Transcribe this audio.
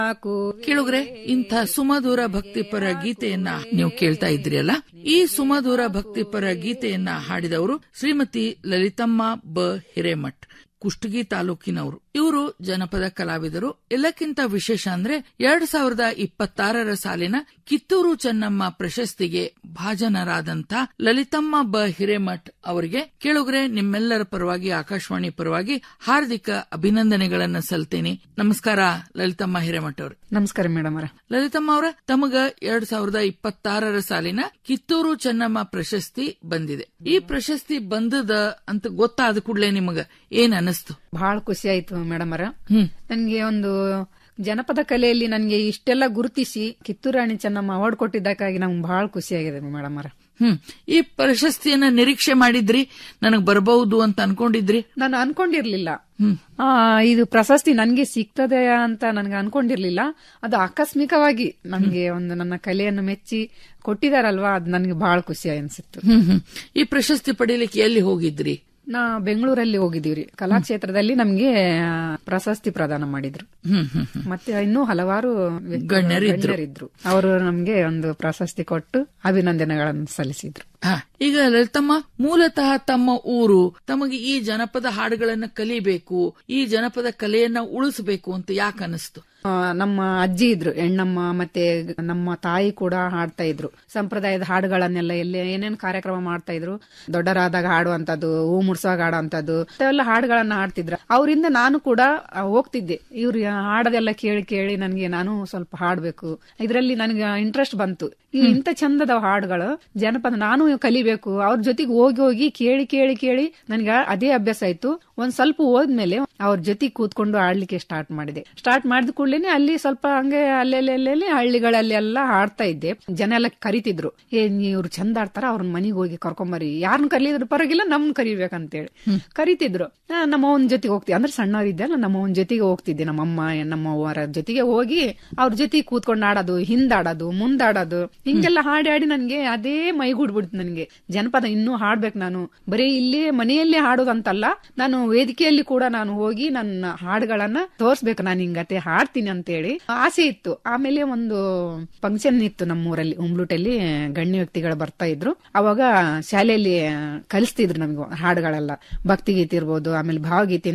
ಕೇಳುಗ್ರೆ ಇಂಥ ಸುಮಧುರ ಭಕ್ತಿಪರ ಗೀತೆಯನ್ನ ನೀವು ಕೇಳ್ತಾ ಇದ್ರಿ ಅಲ್ಲ ಈ ಸುಮಧುರ ಭಕ್ತಿಪರ ಗೀತೆಯನ್ನ ಹಾಡಿದವರು ಶ್ರೀಮತಿ ಲಲಿತಮ್ಮ ಬ ಹಿರೇಮಠ್ ಕುಷ್ಟಗಿ ತಾಲೂಕಿನವರು ಇವರು ಜನಪದ ಕಲಾವಿದರು ಎಲ್ಲಕ್ಕಿಂತ ವಿಶೇಷ ಅಂದ್ರೆ ಎರಡ್ ಸಾವಿರದ ಇಪ್ಪತ್ತಾರರ ಸಾಲಿನ ಕಿತ್ತೂರು ಚೆನ್ನಮ್ಮ ಪ್ರಶಸ್ತಿಗೆ ಭಾಜನರಾದಂತ ಲಲಿತಮ್ಮ ಬ ಹಿರೇಮಠ್ ಅವರಿಗೆ ಕೇಳುಗ್ರೆ ನಿಮ್ಮೆಲ್ಲರ ಪರವಾಗಿ ಆಕಾಶವಾಣಿ ಪರವಾಗಿ ಹಾರ್ದಿಕ ಅಭಿನಂದನೆಗಳನ್ನ ಸಲ್ತೇನೆ ನಮಸ್ಕಾರ ಲಲಿತಮ್ಮ ಹಿರೇಮಠ್ ಅವರು ನಮಸ್ಕಾರ ಮೇಡಮ್ ಅವರ ಲಲಿತಮ್ಮ ಅವರ ತಮಗ ಎರಡ್ ಸಾವಿರದ ಇಪ್ಪತ್ತಾರರ ಸಾಲಿನ ಕಿತ್ತೂರು ಚೆನ್ನಮ್ಮ ಪ್ರಶಸ್ತಿ ಬಂದಿದೆ ಈ ಪ್ರಶಸ್ತಿ ಬಂದದ ಅಂತ ಗೊತ್ತಾದ ಕೂಡಲೇ ನಿಮಗ ಏನ್ ಅನಿಸ್ತು ಬಹಳ ಖುಷಿ ಆಯ್ತು ಮೇಡಮ್ ಅವರ ಹ್ಮ್ ನನ್ಗೆ ಒಂದು ಜನಪದ ಕಲೆಯಲ್ಲಿ ನನ್ಗೆ ಇಷ್ಟೆಲ್ಲ ಗುರುತಿಸಿ ಕಿತ್ತೂರಾಣಿ ಚೆನ್ನಮ್ಮ ಅವಾರ್ಡ್ ಕೊಟ್ಟಿದ್ದಕ್ಕಾಗಿ ನಂಗೆ ಬಹಳ ಖುಷಿ ಆಗಿದೆ ಮೇಡಮ್ ಅವರ ಹ್ಮ್ ಈ ಪ್ರಶಸ್ತಿಯನ್ನ ನಿರೀಕ್ಷೆ ಮಾಡಿದ್ರಿ ನನಗ್ ಬರಬಹುದು ಅಂತ ಅನ್ಕೊಂಡಿದ್ರಿ ನಾನು ಅನ್ಕೊಂಡಿರ್ಲಿಲ್ಲ ಹ್ಮ್ ಆ, ಇದು ಪ್ರಶಸ್ತಿ ನನ್ಗೆ ಸಿಗ್ತದೆ ಅಂತ ನನ್ಗೆ ಅನ್ಕೊಂಡಿರ್ಲಿಲ್ಲ ಅದು ಆಕಸ್ಮಿಕವಾಗಿ ನನ್ಗೆ ಒಂದು ನನ್ನ ಕಲೆಯನ್ನು ಮೆಚ್ಚಿ ಕೊಟ್ಟಿದಾರಲ್ವಾ ಅದು ನನ್ಗೆ ಬಹಳ ಖುಷಿ ಅನ್ಸಿತ್ತು ಹ್ಮ್ ಹ್ಮ್ ಈ ಪ್ರಶಸ್ತಿ ಪಡೀಲಿಕ್ಕೆ ಎಲ್ಲಿ ಹೋಗಿದ್ರಿ ನಾ ಬೆಂಗಳೂರಲ್ಲಿ ಹೋಗಿದೀವ್ರಿ ಕಲಾಕ್ಷೇತ್ರದಲ್ಲಿ ನಮ್ಗೆ ಆ, ಪ್ರಶಸ್ತಿ ಪ್ರದಾನ ಮಾಡಿದ್ರು ಹ್ಮ್ ಹ್ಮ್ ಹ್ಮ್ ಮತ್ತೆ ಇನ್ನೂ ಹಲವಾರು ವ್ಯಕ್ತಿಗಳು- ಗಣ್ಯರಿದ್ರು. ಗಣ್ಯರಿದ್ರು ಅವರು ನಮ್ಗೆ ಒಂದು ಪ್ರಶಸ್ತಿ ಕೊಟ್ಟು ಅಭಿನಂದನೆಗಳನ್ನು ಸಲ್ಲಿಸಿದ್ರು ಹಾ, ಈಗ ಲಲಿತಮ್ಮ ಮೂಲತಃ ತಮ್ಮ ಊರು ತಮಗೆ ಈ ಜನಪದ ಹಾಡುಗಳನ್ನ ಕಲಿಬೇಕು ಈ ಜನಪದ ಕಲೆಯನ್ನ ಉಳಿಸಬೇಕು ಅಂತ ಯಾಕೆ ಅನಿಸ್ತು ಆ, ನಮ್ಮ ಅಜ್ಜಿ ಇದ್ರು ಹೆಣ್ಣಮ್ಮ ಮತ್ತೆ ನಮ್ಮ ತಾಯಿ ಕೂಡ ಹಾಡ್ತಾ ಇದ್ರು ಸಂಪ್ರದಾಯದ ಹಾಡುಗಳನ್ನೆಲ್ಲ ಎಲ್ಲಿ ಏನೇನ್ ಕಾರ್ಯಕ್ರಮ ಮಾಡ್ತಾ ಇದ್ರು ದೊಡ್ಡರಾದಾಗ ಹಾಡುವಂತದ್ದು ಹೂ ಮುಡ್ಸುವಾಗ ಹಾಡುವಂತದ್ದು ಎಲ್ಲ ಹಾಡುಗಳನ್ನ ಹಾಡ್ತಿದ್ರು ಅವರಿಂದ ನಾನು ಕೂಡ ಆ, ಹೋಗ್ತಿದ್ದೆ ಇವ್ರು ಹಾಡೋದೆಲ್ಲ ಕೇಳಿ ಕೇಳಿ ನನಗೆ ನಾನು ಸ್ವಲ್ಪ ಹಾಡ್ಬೇಕು ಇದರಲ್ಲಿ ನನಗೆ ಇಂಟ್ರೆಸ್ಟ್ ಬಂತು ಇವು ಇಂಥ ಚಂದದ ಹಾಡುಗಳು ಜನಪದ ನಾನು ಕಲಿಬೇಕು ಅವ್ರ ಜೊತೆಗೆ ಹೋಗಿ ಹೋಗಿ ಕೇಳಿ ಕೇಳಿ ಕೇಳಿ ನನಗೆ ಅದೇ ಅಭ್ಯಾಸ ಆಯ್ತು ಒಂದ್ ಸ್ವಲ್ಪ ಹೋದ್ಮೇಲೆ ಅವ್ರ ಜೊತೆಗೆ ಕೂತ್ಕೊಂಡು ಆಡ್ಲಿಕ್ಕೆ ಸ್ಟಾರ್ಟ್ ಮಾಡಿದೆ ಸ್ಟಾರ್ಟ್ ಮಾಡಿದ ಕೂಡಲೇ ಅಲ್ಲಿ ಸ್ವಲ್ಪ ಹಂಗೆ ಅಲ್ಲೆಲ್ಲೆಲ್ಲಿ ಹಳ್ಳಿಗಳಲ್ಲಿ ಎಲ್ಲ ಹಾಡ್ತಾ ಇದ್ದೆ ಜನ ಎಲ್ಲ ಕರಿತಿದ್ರು ಏ ಇವ್ರು ಚಂದ ಆಡ್ತಾರ ಅವ್ರನ್ನ ಮನೆಗೆ ಹೋಗಿ ಕರ್ಕೊಂಬರಿ ಯಾರನ್ನ ಕರೀಲಿದ್ರು ಪರವಾಗಿಲ್ಲ ನಮ್ನ ಕರಿಬೇಕಂತೇಳಿ ಕರಿತಿದ್ರು ಆ, ನಮ್ಮ ಅವನ ಜೊತೆಗೆ ಹೋಗ್ತಿದ್ದೆ ಅಂದ್ರೆ ಸಣ್ಣವರಿದ್ದೆಲ್ಲ ನಮ್ಮ ಅವನ ಜೊತೆಗೆ ಹೋಗ್ತಿದ್ದೆ ನಮ್ಮಮ್ಮ ನಮ್ಮ ಅವರ ಜೊತೆಗೆ ಹೋಗಿ ಅವ್ರ ಜೊತೆಗೆ ಕೂತ್ಕೊಂಡು ಆಡೋದು ಹಿಂದಾಡೋದು ಮುಂದಾಡೋದು ಹಿಂಗೆಲ್ಲ ಹಾಡಿ ಹಾಡಿ ನನ್ಗೆ ಅದೇ ಮೈಗೂಡ್ಬಿಡ್ತು ನನ್ಗೆ ಜನಪದ ಇನ್ನೂ ಹಾಡ್ಬೇಕು ನಾನು ಬರೀ ಇಲ್ಲಿ ಮನೆಯಲ್ಲೇ ಹಾಡೋದಂತಲ್ಲ ನಾನು ವೇದಿಕೆಯಲ್ಲಿ ಕೂಡ ನಾನು ಹೋಗಿ ನನ್ನ ಹಾಡುಗಳನ್ನ ತೋರ್ಸ್ಬೇಕು ನಾನು ಹಿಂಗತೆ ಹಾಡ್ತೀನಿ ಅಂತೇಳಿ ಆಸೆ ಇತ್ತು ಆಮೇಲೆ ಒಂದು ಫಂಕ್ಷನ್ ಇತ್ತು ನಮ್ಮೂರಲ್ಲಿ ಉಂಬ್ಲೂಟಲ್ಲಿ ಗಣ್ಯ ವ್ಯಕ್ತಿಗಳು ಬರ್ತಾ ಇದ್ರು ಅವಾಗ ಶಾಲೆಯಲ್ಲಿ ಕಲಿಸ್ತಿದ್ರು ನಮ್ಗೆ ಹಾಡುಗಳೆಲ್ಲ ಭಕ್ತಿಗೀತೆ ಇರ್ಬೋದು ಆಮೇಲೆ ಭಾವಗೀತೆ